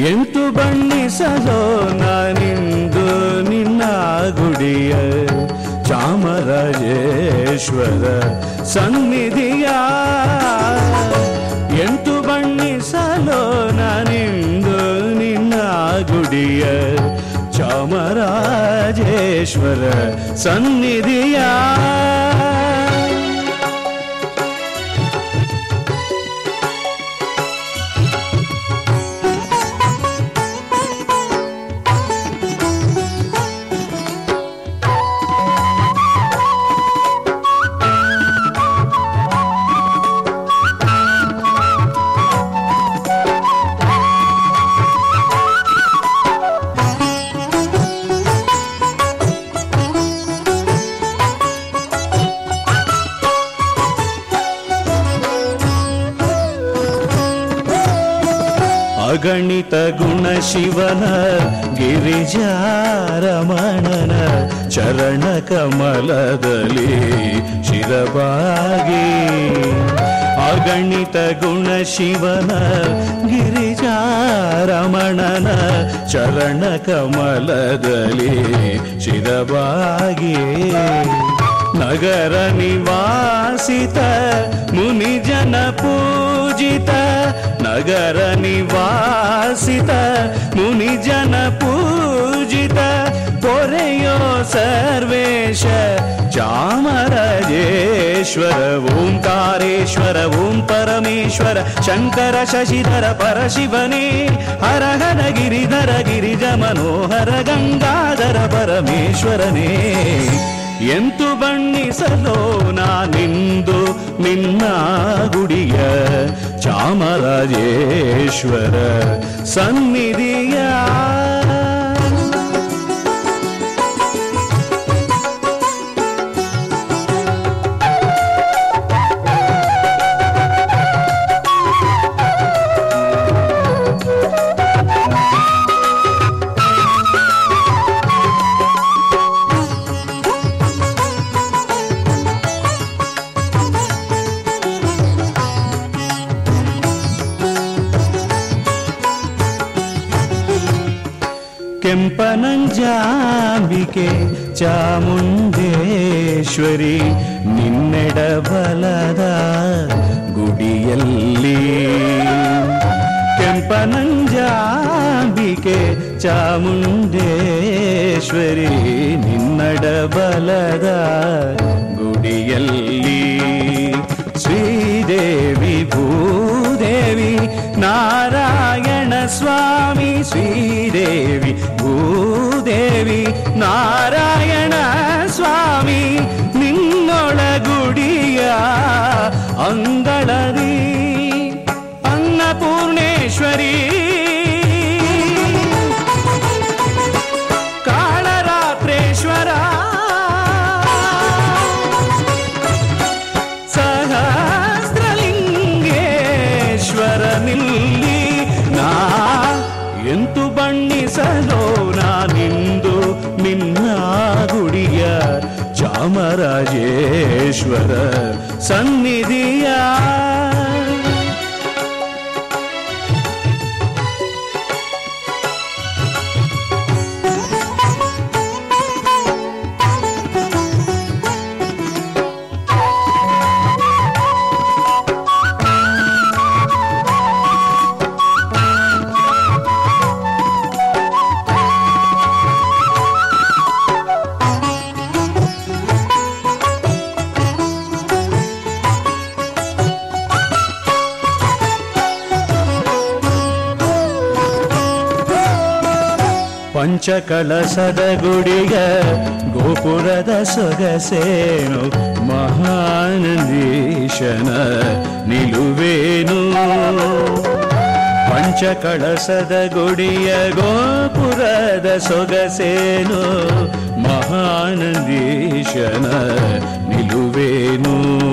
ಎಂಟು ಬಣ್ಣಿಸಲು ನಾನಿಂದು ನಿನ್ನ ಗುಡಿಯ ಚಾಮರಾಜೇಶ್ವರ ಸನ್ನಿಧಿಯ ಎಂಟು ಬಣ್ಣಿಸಲು ನಾನಿಂದು ನಿನ್ನ ಗುಡಿಯ ಚಾಮರಾಜೇಶ್ವರ ಸನ್ನಿಧಿಯ ಅಗಣಿತ ಗುಣ ಶಿವನ ಗಿರಿಜಾರಮಣನ ಚರಣ ಕಮಲದಲ್ಲಿ ಶಿರಬಾಗಿ ಅಗಣಿತ ಗುಣ ಶಿವನ ಗಿರಿಜಾರಮಣನ ಚರಣ ಕಮಲದಲ್ಲಿ ಶಿರಬಾಗಿ ನಗರ ನಿವಾಸಿತ ಮುನಿಜನ ಪೂಜಿತ ನಗರ ನಿವಾಸಿತ ಮುನಿಜನ ಪೂಜಿತ ಪೊರೆಯೋ ಸರ್ವೇಶ ಚಾಮರಾಜೇಶ್ವರ ಓಂಕಾರೇಶ್ವರ ಓಂ ಪರಮೇಶ್ವರ ಶಂಕರ ಶಶಿಧರ ಪರಶಿವನೇ ಹರ ಹರ ಗಿರಿಧರ ಗಿರಿಜ ಮನೋಹರ ಗಂಗಾಧರ ಪರಮೇಶ್ವರನೇ ಎಂತು ಬಣ್ಣಿಸಲೋ ನಾನಿಂದು ನಿನ್ನ ಗುಡಿಯ ಚಾಮರಾಜೇಶ್ವರ ಸನ್ನಿಧಿಯ ಕೆಂಪನಂಜಾಂಬಿಕೆ ಚಾಮುಂಡೇಶ್ವರಿ ನಿನ್ನೆಡಬಲದ ಗುಡಿಯಲ್ಲಿ ಕೆಂಪನಂಜಾಂಬಿಕೆ ಚಾಮುಂಡೇಶ್ವರಿ ನಿನ್ನಡಬಲದ ಗುಡಿಯಲ್ಲಿ ಶ್ರೀದೇವಿ ಭೂದೇವಿ ನಾರಾಯಣ ಸ್ವಾಮಿ ಶ್ರೀದೇವಿ ಭೂದೇವಿ ನಾರಾಯಣ ಸ್ವಾಮಿ ನಿನ್ನೊಳಗುಡಿಯ ಅಂಗಳದಿ ಅನ್ನಪೂರ್ಣೇಶ್ವರಿ ಕಾಳರಾತ್ರೇಶ್ವರ ಸಹಸ್ರಲಿಂಗೇಶ್ವರ ನಿಲ್ಲಿ ನಾ ಎಂತು ಬಣ್ಣಿಸಲೋ ನಾನಿಂದು ನಿನ್ನ ಗುಡಿಯ ಚಾಮರಾಜೇಶ್ವರ ಸನ್ನಿಧಿಯ ಪಂಚಕಳಸದ ಗುಡಿಗ ಗೋಪುರದ ಸೊಗಸೇನು ಮಹಾನಂದೀಶನ ನಿಲುವೇನು ಪಂಚಕಳಸದ ಗುಡಿಯ ಗೋಪುರದ ಸೊಗಸೇನು ಮಹಾನಂದೀಶನ ನಿಲುವೇನು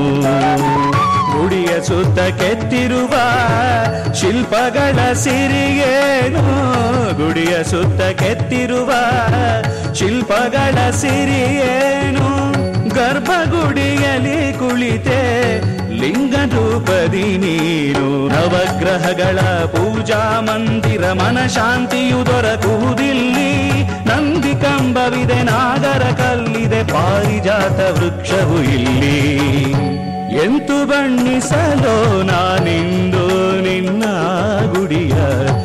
ಗುಡಿಯ ಸುತ್ತ ಕೆತ್ತಿರುವ ಶಿಲ್ಪಗಳ ಸಿರಿಯೇನು ಗುಡಿಯ ಸುತ್ತ ಕೆತ್ತಿರುವ ಶಿಲ್ಪಗಳ ಸಿರಿಯೇನು ಗರ್ಭಗುಡಿಯಲ್ಲಿ ಕುಳಿತೆ ಲಿಂಗ ರೂಪದಿ ನೀನು ನವಗ್ರಹಗಳ ಪೂಜಾ ಮಂದಿರ ಮನಶಾಂತಿಯು ದೊರಕುವುದಿಲ್ಲಿ ನಂದಿ ಕಂಬವಿದೆ ನಾಗರ ಕಲ್ಲಿದೆ ಪಾರಿಜಾತ ವೃಕ್ಷವು ಇಲ್ಲಿ ಎಂತು ಬಣ್ಣಿಸಲೋ ನಾನಿಂದು ನಿನ್ನ ಗುಡಿಯ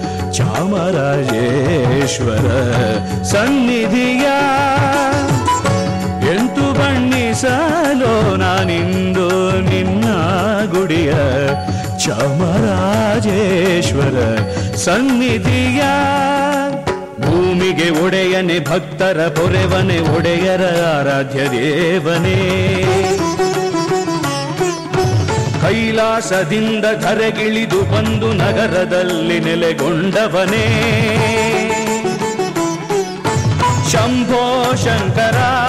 ಚಾಮರಾಜೇಶ್ವರ ಸನ್ನಿಧಿಯ ಎಂತು ಬಣ್ಣಿಸಲೋ ನಾನಿಂದು ನಿನ್ನ ಗುಡಿಯ ಚಾಮರಾಜೇಶ್ವರ ಸನ್ನಿಧಿಯ ಭೂಮಿಗೆ ಒಡೆಯನೆ ಭಕ್ತರ ಪೊರೆವನೆ ಒಡೆಯರ ಆರಾಧ್ಯ ದೇವನೇ ಕೈಲಾಸದಿಂದ ಧರೆಗಿಳಿದು ಬಂದು ನಗರದಲ್ಲಿ ನೆಲೆಗೊಂಡವನೇ ಶಂಭೋ ಶಂಕರ